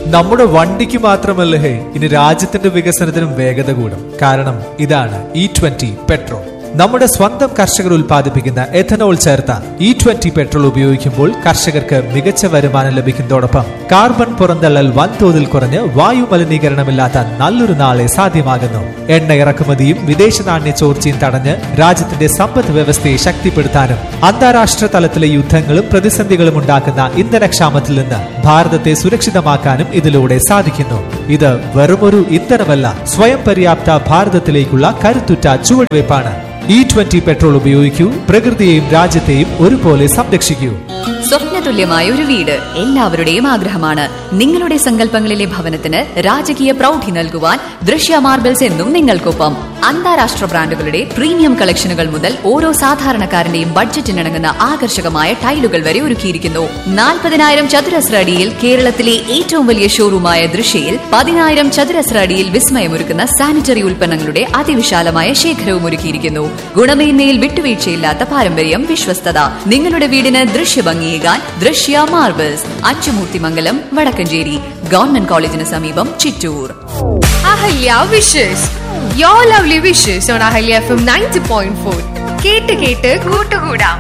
നമ്മുടെ വണ്ടിക്ക് മാത്രമല്ല ഹേ ഇനി രാജ്യത്തിന്റെ വികസനത്തിനും വേഗത കൂടും കാരണം ഇതാണ് ഇ ട്വന്റി പെട്രോൾ നമ്മുടെ സ്വന്തം കർഷകർ ഉൽപ്പാദിപ്പിക്കുന്ന എഥനോൾ ചേർത്ത ഇ ട്വന്റി പെട്രോൾ ഉപയോഗിക്കുമ്പോൾ കർഷകർക്ക് മികച്ച വരുമാനം ലഭിക്കുന്നതോടൊപ്പം കാർബൺ പുറന്തള്ളൽ വൻതോതിൽ കുറഞ്ഞ് വായു മലിനീകരണമില്ലാത്ത നല്ലൊരു നാളെ സാധ്യമാകുന്നു എണ്ണ ഇറക്കുമതിയും വിദേശ നാണ്യ ചോർച്ചയും തടഞ്ഞ് രാജ്യത്തിന്റെ സമ്പദ് വ്യവസ്ഥയെ ശക്തിപ്പെടുത്താനും അന്താരാഷ്ട്ര തലത്തിലെ യുദ്ധങ്ങളും പ്രതിസന്ധികളും ഉണ്ടാക്കുന്ന ഇന്ധനക്ഷാമത്തിൽ നിന്ന് ഭാരതത്തെ സുരക്ഷിതമാക്കാനും ഇതിലൂടെ സാധിക്കുന്നു ഇത് വെറുമൊരു ഇന്ധനമല്ല സ്വയം പര്യാപ്ത ഭാരതത്തിലേക്കുള്ള കരുത്തുറ്റ ചുവടുവയ്പ്പാണ് ഇ ട്വന്റി പെട്രോൾ ഉപയോഗിക്കൂ പ്രകൃതിയെയും രാജ്യത്തെയും ഒരുപോലെ സംരക്ഷിക്കൂ സ്വപ്നതുല്യമായ ഒരു വീട് എല്ലാവരുടെയും ആഗ്രഹമാണ് നിങ്ങളുടെ സങ്കല്പങ്ങളിലെ ഭവനത്തിന് രാജകീയ പ്രൗഢി നൽകുവാൻ ദൃശ്യ മാർബിൾസ് എന്നും നിങ്ങൾക്കൊപ്പം അന്താരാഷ്ട്ര ബ്രാൻഡുകളുടെ പ്രീമിയം കളക്ഷനുകൾ മുതൽ ഓരോ സാധാരണക്കാരന്റെയും ബഡ്ജറ്റിനിണങ്ങുന്ന ആകർഷകമായ ടൈലുകൾ വരെ ഒരുക്കിയിരിക്കുന്നു നാൽപ്പതിനായിരം ചതുരശ്ര അടിയിൽ കേരളത്തിലെ ഏറ്റവും വലിയ ഷോറൂമായ ദൃശ്യയിൽ പതിനായിരം ചതുരശ്ര അടിയിൽ വിസ്മയമൊരുക്കുന്ന സാനിറ്ററി ഉൽപ്പന്നങ്ങളുടെ അതിവിശാലമായ ശേഖരവും ഒരുക്കിയിരിക്കുന്നു ഗുണമേന്മയിൽ വിട്ടുവീഴ്ചയില്ലാത്ത പാരമ്പര്യം വിശ്വസ്തത നിങ്ങളുടെ വീടിന് ദൃശ്യഭംഗിയേകാൻ ദൃശ്യ മാർബിൾസ് അച്ചുമൂർത്തിമംഗലം വടക്കഞ്ചേരി ഗവൺമെന്റ് കോളേജിന് സമീപം Chittur Ahalya wishes your lovely wishes on Ahalya F M ninety point four കേട്ട് കേട്ട് കൂട്ടുകൂടാം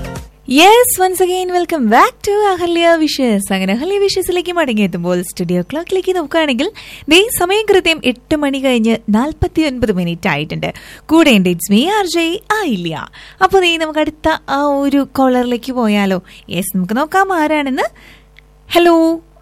yes once again welcome back to Ahalya wishes അങ്ങനെ അഹല്യ വിഷസിലേക്ക് മടങ്ങിയെത്തുമ്പോൾ സ്റ്റുഡിയോ ക്ലോക്കിലേക്ക് നോക്കുകയാണെങ്കിൽ ദേ സമയം കൃത്യം എട്ട് മണി കഴിഞ്ഞ് നാൽപ്പത്തി ഒൻപത് മിനിറ്റ് ആയിട്ടുണ്ട് കൂടെ ഉണ്ട് ഇറ്റ്സ് മീ ആർ ജെ ആയില്ല അപ്പോൾ ദേ നമുക്ക് അടുത്ത ആ ഒരു കോളറിലേക്ക് പോയാലോ യെസ് നമുക്ക് നോക്കാം ആരാണെന്ന് ഹലോ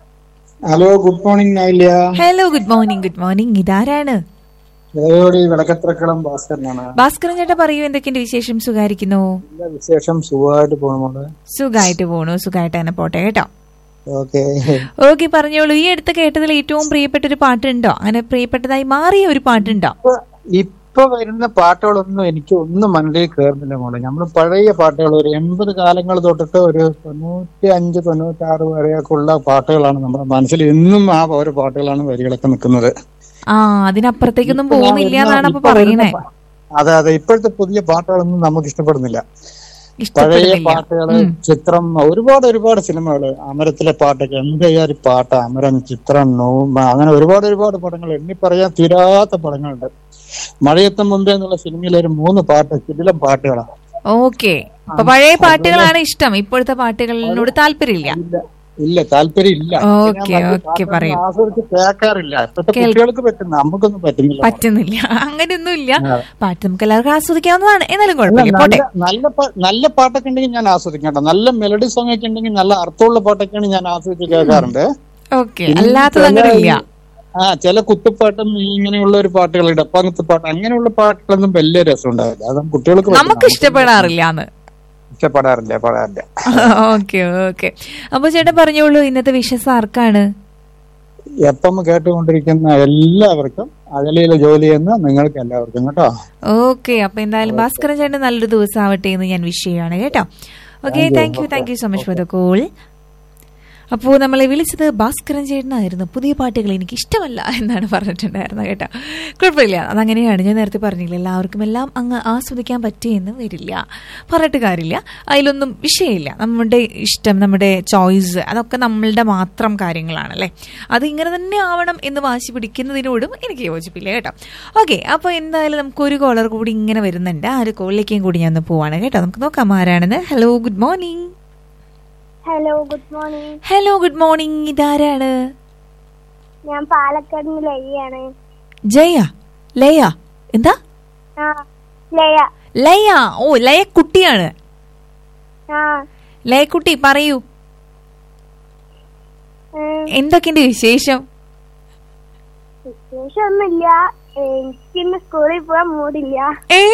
ഹലോ ഗുഡ് മോർണിംഗ് നായില്ല hello good morning good morning ഇതാരാണ് ഇതയോടെ വിളക്കത്രക്കളം ഭാസ്കരനാണ് ഭാസ്കരൻ ചേട്ടാ പറയൂ എന്തൊക്കെയുണ്ട് വിശേഷം സുഖായിരിക്കുന്നു എല്ലാ വിശേഷം സുഖമായിട്ട് പോകണമോള് സുഖമായിട്ട് പോണു സുഖമായിട്ട് തന്നെ പോട്ടെ കേട്ടോ ഓക്കെ ഓക്കെ പറഞ്ഞോളൂ ഈ അടുത്ത് കേട്ടതിൽ ഏറ്റവും പ്രിയപ്പെട്ട ഒരു പാട്ടുണ്ടോ അങ്ങനെ പ്രിയപ്പെട്ടതായി മാറിയ ഒരു പാട്ടുണ്ടോ ഇപ്പൊ വരുന്ന പാട്ടുകളൊന്നും എനിക്ക് ഒന്നും മനസ്സിൽ കയറുന്നില്ല മോളെ നമ്മൾ പഴയ പാട്ടുകൾ ഒരു എൺപത് കാലങ്ങൾ തൊട്ടിട്ട് ഒരു തൊണ്ണൂറ്റി അഞ്ച് തൊണ്ണൂറ്റി ആറ് വരെയൊക്കെ ഉള്ള പാട്ടുകളാണ് നമ്മുടെ മനസ്സിൽ ഇന്നും ആ ഓരോ പാട്ടുകളാണ് വരികളൊക്കെ നിൽക്കുന്നത് ആ അതിനപ്പുറത്തേക്കൊന്നും പോകുന്നില്ല എന്നാണ് അപ്പൊ ഇപ്പൊ വരുന്ന പറയണേ പാ- അതെ അതെ ഇപ്പോഴത്തെ പുതിയ പാട്ടുകളൊന്നും നമുക്ക് ഇഷ്ടപ്പെടുന്നില്ല പഴയ ഇഷ്ടപ്പെടുന്നില്ല പാട്ടുകള് ചിത്രം ഒരുപാട് ഒരുപാട് സിനിമകള് അമരത്തിലെ പാട്ടൊക്കെ എന്തൊരു പാട്ട് അമരം ചിത്രം നോമ്പ അങ്ങനെ ഒരുപാട് ഒരുപാട് പടങ്ങൾ എണ്ണി പറയാൻ തീരാത്ത പടങ്ങളുണ്ട് മഴയത്തും മുമ്പേ എന്നുള്ള സിനിമയിലെ ഒരു മൂന്ന് പാട്ട് കിടിലം പാട്ടുകളാണ് ഓക്കെ അപ്പൊ പഴയ പാട്ടുകളാണ് ഇഷ്ടം ഇപ്പോഴത്തെ പാട്ടുകളിനോട് താല്പര്യമില്ല ഇല്ല ഇല്ല താല്പര്യം ഇല്ല ഓക്കെ, ഞാൻ വലിയ ഓക്കെ, പാട്ടൊന്നും പറയൂ. ആസ്വദിച്ച് കേൾക്കാറില്ല ഇപ്പോഴത്തെ കേൾ- കുട്ടികൾക്ക് പറ്റും നമുക്കൊന്നും പറ്റുന്നില്ല പറ്റുന്നില്ല അങ്ങനെയൊന്നും ഇല്ല ആ. പാട്ട് നമുക്ക് എല്ലാവർക്കും ആസ്വദിക്കാവുന്നതാണ് എന്നാലും കുഴപ്പമില്ല പോട്ടെ നല്ല നല്ല പാ- നല്ല പാട്ടൊക്കെ ഉണ്ടെങ്കിൽ ഞാൻ ആസ്വദിക്കാം കേട്ടോ നല്ല മെലഡി സോങ് ഒക്കെ ഉണ്ടെങ്കിൽ നല്ല അർത്ഥമുള്ള പാട്ടൊക്കെയാണ് ഞാൻ ആസ്വദിച്ച് കേൾക്കാറുണ്ട് ഓക്കെ പിന്നെ അല്ലാത്തത് ചില അങ്ങനെ ഇല്ല ആ ചില കുത്തുപാട്ടും ഈ ഇങ്ങനെയുള്ള ഒരു പാട്ടുകൾ ഡപ്പാങ്ങത്ത് പാട്ട് അങ്ങനെയുള്ള പാട്ടുകളൊന്നും വലിയ രസം ഉണ്ടാവില്ല അത് കുട്ടികൾക്ക് പറ്റും. നമുക്ക് ഇഷ്ടപ്പെടാറില്ലാന്ന് ഇഷ്ടപ്പെടാറില്ല പാടാറില്ല ഓക്കെ ഓക്കെ അപ്പൊ ചേട്ടൻ പറഞ്ഞോളൂ ഇന്നത്തെ വിശ്വസ് ആർക്കാണ് എപ്പം കേട്ടുകൊണ്ടിരിക്കുന്ന എല്ലാവർക്കും അകലയിലെ ജോലി ചെയ്യുന്ന നിങ്ങൾക്ക് എല്ലാവർക്കും കേട്ടോ ഓക്കെ അപ്പൊ എന്തായാലും ഭാസ്കരൻ ചേട്ടൻ നല്ലൊരു ദിവസം ആവട്ടെ എന്ന് ഞാൻ വിഷ് ചെയ്യുകയാണ് കേട്ടോ okay thank you thank you so much for the call അപ്പോൾ നമ്മളെ വിളിച്ചത് ഭാസ്കരൻ ചേട്ടനായിരുന്നു പുതിയ പാട്ടുകൾ എനിക്ക് ഇഷ്ടമല്ല എന്നാണ് പറഞ്ഞിട്ടുണ്ടായിരുന്നത് കേട്ടോ കുഴപ്പമില്ല അതങ്ങനെയാണ് ഞാൻ നേരത്തെ പറഞ്ഞില്ല എല്ലാവർക്കും എല്ലാം അങ്ങ് ആസ്വദിക്കാൻ പറ്റിയെന്ന് വരില്ല പറഞ്ഞിട്ട് കാര്യമില്ല അതിലൊന്നും വിഷയമില്ല നമ്മുടെ ഇഷ്ടം നമ്മുടെ ചോയ്സ് അതൊക്കെ നമ്മളുടെ മാത്രം കാര്യങ്ങളാണല്ലേ അത് ഇങ്ങനെ തന്നെ ആവണം എന്ന് വാശി പിടിക്കുന്നതിനോടും എനിക്ക് യോജിപ്പില്ല കേട്ടോ ഓക്കെ അപ്പോൾ എന്തായാലും നമുക്ക് ഒരു കോളർ കൂടി ഇങ്ങനെ വരുന്നുണ്ട് ആ ഒരു കോളിലേക്കും കൂടി ഞാൻ ഒന്ന് പോവാണ് കേട്ടോ നമുക്ക് നോക്കാം ആരാണെന്ന് hello good morning hello good morning hello good morning ഇതാരാണ് ഞാൻ പാലക്കാട് നിന്ന് ലയ്യാണ് ജയ ലയ എന്താ ആ ലയ ലയ ഓ ലയ കുട്ടിയാണ് ആ ലയക്കുട്ടി പറയൂ ഉം, എന്തൊക്കെയുണ്ട് വിശേഷം വിശേഷമൊന്നുമില്ല എനിക്കിന്ന് സ്കൂളിൽ പോകാൻ മൂടില്ല ഏ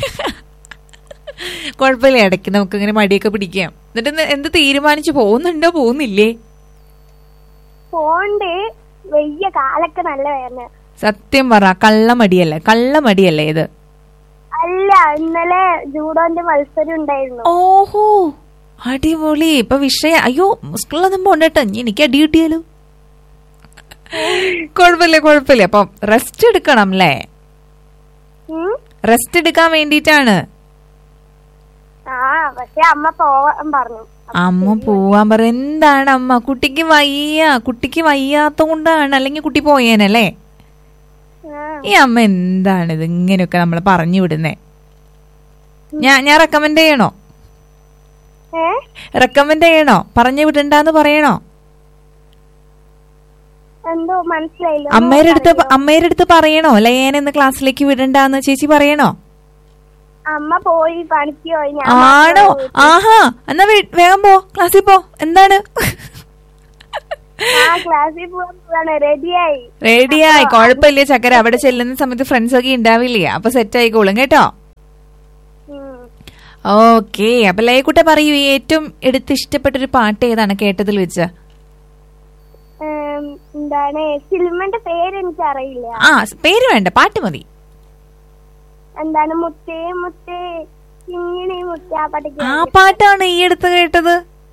കുഴപ്പമില്ല ഇടയ്ക്ക് നമുക്ക് ഇങ്ങനെ മടിയൊക്കെ പിടിക്കാം എന്നിട്ട് ഇന്ന് എന്ത് തീരുമാനിച്ചു പോകുന്നുണ്ടോ പോകുന്നില്ലേ പോണ്ട് വലിയ കാലൊക്കെ നല്ല വേദന സത്യം പറ കള്ളമടിയല്ലേ കള്ളമടിയല്ലേ ഇത് അല്ല ഇന്നലെ ജൂഡോന്റെ മത്സരം ഉണ്ടായിരുന്നു ഓഹോ അടിപൊളി ഇപ്പൊ വിഷയം അയ്യോ സ്കൂളിലൊന്നും പോണ്ടട്ടോ ഇനി എനിക്ക് അടി കിട്ടിയാലോ കുഴപ്പമില്ല കുഴപ്പമില്ല അപ്പൊ റെസ്റ്റ് എടുക്കണം അല്ലേ ഉം? റെസ്റ്റ് എടുക്കാൻ വേണ്ടിയിട്ടാണ് ആ പക്ഷെ അമ്മ പോവാൻ പറഞ്ഞു അമ്മ പോവാൻ പറ എന്താണ് അമ്മ കുട്ടിക്ക് വയ്യ കുട്ടിക്ക് വയ്യാത്ത കൊണ്ടാണ് അല്ലെങ്കിൽ കുട്ടി പോയേനല്ലേ ആ, ഈ അമ്മ എന്താണ് ഇത് ഇങ്ങനെയൊക്കെ നമ്മൾ പറഞ്ഞു വിടുന്നേ ഞാൻ ഞാൻ റെക്കമെൻഡ് ചെയ്യണോ ഏ റെക്കമെൻഡ് ചെയ്യണോ പറഞ്ഞു വിടണ്ടെന്ന് പറയണോ എന്തോ മനസ്സിലായില്ല അമ്മയുടെ അടുത്ത് അമ്മയുടെ അടുത്ത് പറയണോ ലയേന ഇന്ന് ക്ലാസ്സിലേക്ക് വിടണ്ടെന്ന് ചേച്ചി പറയണോ അമ്മ പോയി പണിക്ക് പോയി ഞാൻ ആണോ മാത്രമേ പോയിട്ടുള്ളൂ. ആഹാ എന്നാ വേ- വേഗം പോ ക്ലാസ്സിൽ പോ എന്താണ് ആ ക്ലാസ്സിൽ പോകാൻ പോവാണ് റെഡിയായി റെഡിയായി കുഴപ്പമില്ല ചക്കര അവിടെ ചെല്ലുന്ന സമയത്ത് ഫ്രണ്ട്സ് ഒക്കെ ഉണ്ടാവില്ലേ അപ്പൊ സെറ്റ് ആയിക്കോളും കേട്ടോ ഓക്കെ അപ്പൊ ലയക്കുട്ട പറയൂ ഈ ഏറ്റവും എടുത്ത് ഇഷ്ടപ്പെട്ട ഒരു പാട്ട് ഏതാണ് കേട്ടതിൽ വെച്ച് എന്താണ് സിനിമന്റെ പേര് എനിക്ക് അറിയില്ല ആ പേര് വേണ്ട പാട്ട് മതി എന്താണ് മുത്തേ മുത്തേ ഇങ്ങനെ മുത്തേ ആ പാട്ടൊക്കെ ആ പാട്ടാണ് ഈ അടുത്ത് കേട്ടത്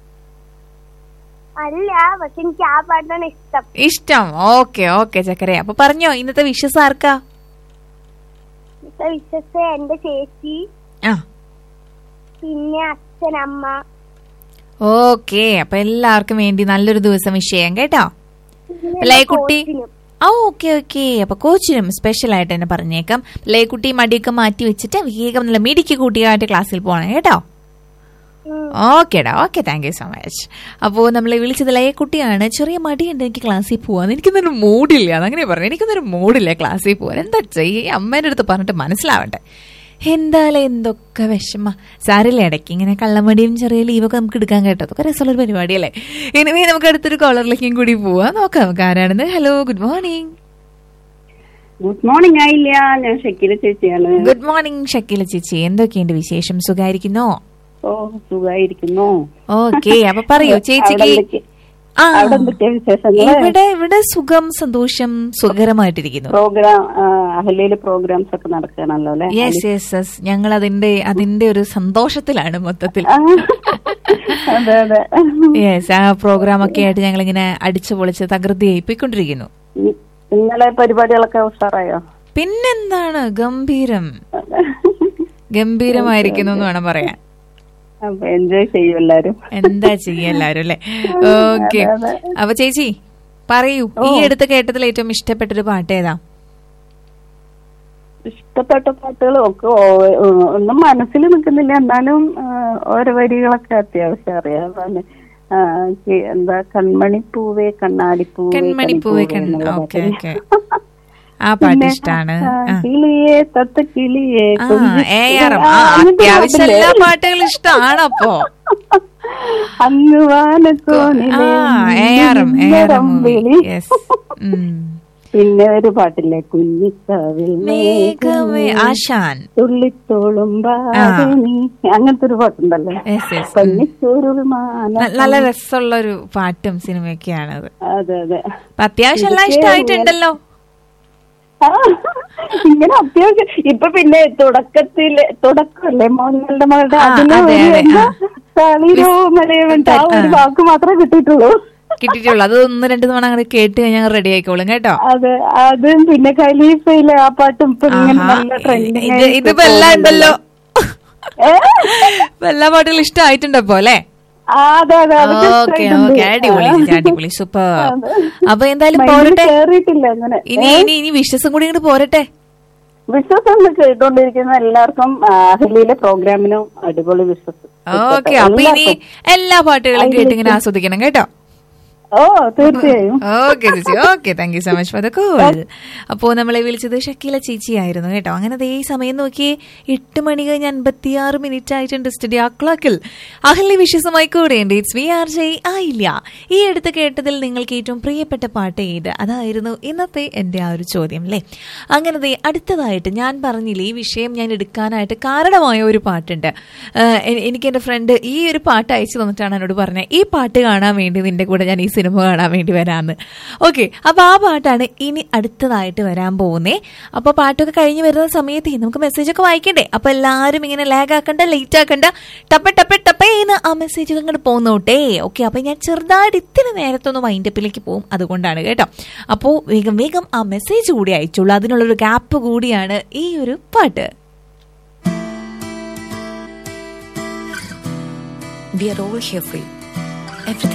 അല്ല പക്ഷെ എനിക്ക് ആ പാട്ടാണ് ഇഷ്ടം ഇഷ്ടം ഓക്കെ ഓക്കെ ചക്കര അപ്പൊ പറഞ്ഞോ ഇന്നത്തെ വിശ്വസ് ആർക്കാ ഇപ്പൊ വിശ്വസ് എന്റെ ചേച്ചി ആ പിന്നെ അച്ഛൻ അമ്മ ഓക്കെ അപ്പൊ എല്ലാവർക്കും വേണ്ടി നല്ലൊരു ദിവസം വിഷയം കേട്ടോ പിന്നെ അല്ല, ഈ എന്റെ കുട്ടി കോച്ചിനും. ആ ഓക്കെ ഓക്കെ അപ്പൊ കോച്ചിനും സ്പെഷ്യൽ ആയിട്ട് തന്നെ പറഞ്ഞേക്കാം ലേക്കുട്ടി മടിയൊക്കെ മാറ്റി വെച്ചിട്ട് വേഗം നല്ല മിടിക്ക് കൂട്ടിയായിട്ട് ക്ലാസ്സിൽ പോകണം കേട്ടോ ഉം. ഓക്കേടാ okay thank you so much അപ്പോൾ നമ്മളെ വിളിച്ചത് ലയക്കുട്ടിയാണ് ചെറിയ മടിയുണ്ട് എനിക്ക് ക്ലാസ്സിൽ പോവാൻ എനിക്കൊന്നൊരു മൂഡില്ല അങ്ങനെ പറഞ്ഞു എനിക്കൊന്നൊരു മൂഡില്ല ക്ലാസ്സിൽ പോവാൻ എന്താ ചെയ്യുക അമ്മേൻ്റെ അടുത്ത് പറഞ്ഞിട്ട് മനസ്സിലാവട്ടെ എന്തായാലും എന്തൊക്കെ വിഷമ സാരില്ല ഇടയ്ക്ക് ഇങ്ങനെ കള്ളമടിയും ചെറിയ ലീവൊക്കെ നമുക്ക് എടുക്കാൻ കേട്ടോ അതൊക്കെ രസമുള്ളൊരു പരിപാടിയല്ലേ ഇനിമേ നമുക്ക് അടുത്തൊരു കോളറിലേക്കും കൂടി പോവാം നോക്കാം നമുക്ക് ആരാണെന്ന് hello good morning good morning ആയില്ല ഞാൻ ഷക്കീല ചേച്ചിയാണ് ഗുഡ് മോർണിംഗ് ഷക്കീല ചേച്ചി എന്തൊക്കെയുണ്ട് വിശേഷം സുഖായിരിക്കുന്നോ ഓ സുഖായിരിക്കുന്നു ഓക്കെ അപ്പൊ പറയൂ അവിടെ ചേച്ചിക്ക് എന്തൊക്കെ- ആ അവിടെ എന്തൊക്കെയാ വിശേഷങ്ങള് ഇവിടെ ഇവിടെ സുഖം സന്തോഷം സുഖകരമായിട്ടിരിക്കുന്നു പ്രോഗ്രാം അഹല്യയില് പ്രോഗ്രാംസ് ഒക്കെ നടക്കണല്ലോ അല്ലെ യെസ് യെസ് യെസ് ഞങ്ങൾ അതിന്റെ അതിന്റെ ഒരു സന്തോഷത്തിലാണ് മൊത്തത്തിൽ അതെ അതെ യെസ് ആ പ്രോഗ്രാം ഒക്കെ ആയിട്ട് ഞങ്ങൾ ഇങ്ങനെ അടിച്ചു പൊളിച്ച് തകൃതിയായി പോയിക്കൊണ്ടിരിക്കുന്നു ഇ- ഇന്നലെ പരിപാടികളൊക്കെ ഉഷാറായോ പിന്നെന്താണ് ഗംഭീരം ഗംഭീരമായിരിക്കുന്നു എന്ന് വേണം പറയാൻ അപ്പൊ എൻജോയ് ചെയ്യും എല്ലാരും എന്താ ചെയ്യ എല്ലാരും അല്ലെ ഓക്കെ അതെ, അപ്പൊ ചേച്ചി പറയൂ ഈ അടുത്ത് കേട്ടതിൽ ഏറ്റവും ഇഷ്ടപ്പെട്ടൊരു പാട്ട് ഏതാ ഇഷ്ടപ്പെട്ട പാട്ടുകളും ഒക്കെ ഓ- ഉം, ഒന്നും മനസ്സിൽ നിൽക്കുന്നില്ല എന്നാലും ആ, ഓരോ വരികളൊക്കെ അത്യാവശ്യം അറിയാം അതാണ് ആ, കി- എന്താ കൺമണി പൂവേ കണ്ണാടി പൂവേ കൺമണി പൂവേ കൺ ഓക്കെ ഓക്കെ ആ പാട്ട് ഇഷ്ടാണ് ആ. കിളിയെ തത്ത കിളിയെ ആ കൊഞ്ചി- എ ആർ എം ആ, ആ അങ്ങനത്തെ അത്യാവശ്യം പാട്ടില്ലേ? എല്ലാ പാട്ടുകളും ഇഷ്ടമാണ് അപ്പോ അങ്ങ് വാനക്കോണിലെ ആ A R M A R M movie വിളി. യെസ് പിന്നെ ഒരു പാട്ടില്ലേ കുഞ്ഞിക്കാവിൽ മേഘമേ ആശാൻ തുള്ളിത്തോളും ബാധിനി അങ്ങനത്തെ ഒരു പാട്ടുണ്ടല്ലോ യെസ് യെസ് പന്നിച്ചോറുൾ മാന നല്ല രസമുള്ള ഒരു പാട്ടും സിനിമയൊക്കെയാണ് അത് അതെ അതെ അപ്പൊ അത്യാവശ്യം എല്ലാം ഇഷ്ടമായിട്ടുണ്ടല്ലോ ആ, ഇങ്ങനെ അത്യാവശ്യം ഇപ്പൊ പിന്നെ തുടക്കത്തില് തുടക്കമല്ലേ മോഹൻലാലിന്റെ മകളുടെ ആ, അതില് അതെ, ഒരു അതെ, എന്താ ആ. കളിരോ മലയവൻ ആ ഒരു ആ. വാക്ക് മാത്രമേ കിട്ടിയിട്ടുള്ളൂ കിട്ടിയിട്ടുള്ളൂ അത് ഒന്ന് രണ്ട് തവണ അങ്ങോട്ട് കേട്ട് കഴിഞ്ഞാൽ റെഡി ആയിക്കോളും കേട്ടോ അതെ അതും പിന്നെ ഖലീഫയിലെ ആ പാട്ടും ഇപ്പൊ ഇങ്ങനെ ആഹാ. നല്ല ട്രെൻഡിങ് ഇത് ഇതിപ്പോ എല്ലാം ഉണ്ടല്ലോ ഇപ്പൊ എല്ലാ പാട്ടുകളും ഇഷ്ടമായിട്ടുണ്ട് അപ്പൊ അല്ലേ അതെ അതെ അതൊക്കെ ഓക്കെ ഇഷ്ടായിട്ടുണ്ട്. ഓക്കെ അടിപൊളി ചേച്ചി, അടിപൊളി സൂപ്പർ അപ്പൊ എന്തായാലും മൈൻഡിൽ പോരട്ടെ കേറിയിട്ടില്ല അങ്ങനെ ഇനി ഇനി ഇനി വിശ്വസം കൂടി ഇങ്ങോട്ട് പോരട്ടെ വിശ്വസം കേട്ടോണ്ടിരിക്കുന്ന എല്ലാവർക്കും ആ, അഹല്യയിലെ പ്രോഗ്രാമിനും അടിപൊളി വിശ്വസം ഓക്കെ അപ്പൊ ഇനി എല്ലാ പാട്ടുകളും കേട്ട് ഇങ്ങനെ ആസ്വദിക്കണം കേട്ടോ ഓ തീർച്ചയായും ഓക്കെ ചേച്ചി okay thank you so much for the call അപ്പോൾ നമ്മളെ വിളിച്ചത് ഷക്കീല ചേച്ചിയായിരുന്നു കേട്ടോ അങ്ങനെ ദേ ഈ സമയം നോക്കി എട്ട് മണി കഴിഞ്ഞ് അൻപത്തിയാറ് മിനിറ്റ് ആയിട്ടുണ്ട് സ്റ്റുഡിയോ ക്ലോക്കിൽ അഹല്യ വിശ്വസമായി കൂടെയുണ്ട് ഇറ്റ്സ് വി ആർ ജെ ആയില്ല ഈ അടുത്ത് കേട്ടതിൽ നിങ്ങൾക്ക് ഏറ്റവും പ്രിയപ്പെട്ട പാട്ട് ഏത് അതായിരുന്നു ഇന്നത്തെ എൻ്റെ ആ ഒരു ചോദ്യം അല്ലേ അങ്ങനെ ദേ അടുത്തതായിട്ട് ഞാൻ പറഞ്ഞില്ലേ ഈ വിഷയം ഞാൻ എടുക്കാനായിട്ട് കാരണമായ ഒരു പാട്ടുണ്ട് ആഹ് എ- എനിക്ക് എൻ്റെ ഫ്രണ്ട് ഈ ഒരു പാട്ട് അയച്ചു തന്നിട്ടാണ് എന്നോട് പറഞ്ഞത് ഈ പാട്ട് കാണാൻ വേണ്ടി നിന്റെ കൂടെ ഞാൻ ഈ സിനിമ കാണാൻ വേണ്ടി വരാമെന്ന് ഓക്കെ അപ്പോൾ ആ പാട്ടാണ് ഇനി അടുത്തതായിട്ട് വരാൻ പോകുന്നേ അപ്പോൾ പാട്ടൊക്കെ കഴിഞ്ഞ് വരുന്ന സമയത്ത് നമുക്ക് മെസ്സേജ് ഒക്കെ വായിക്കണ്ടേ അപ്പോൾ എല്ലാവരും ഇങ്ങനെ ലാഗ് ആക്കണ്ട ലേറ്റ് ആക്കണ്ട ടപ്പ ടപ്പ ടപ്പേന്ന് ആ മെസ്സേജ് ഒക്കെ അങ്ങോട്ട് പോന്നോട്ടെ ഓക്കെ അപ്പോൾ ഞാൻ ചെറുതായിട്ട് ഇത്തിരി നേരത്തൊന്ന് വൈൻഡപ്പിലേക്ക് പോകും അതുകൊണ്ടാണ് കേട്ടോ അപ്പോൾ വേഗം വേഗം ആ മെസ്സേജ് കൂടി അയച്ചോളൂ അതിനുള്ളൊരു ഗ്യാപ്പ് കൂടിയാണ് ഈ ഒരു പാട്ട് we are all here free everything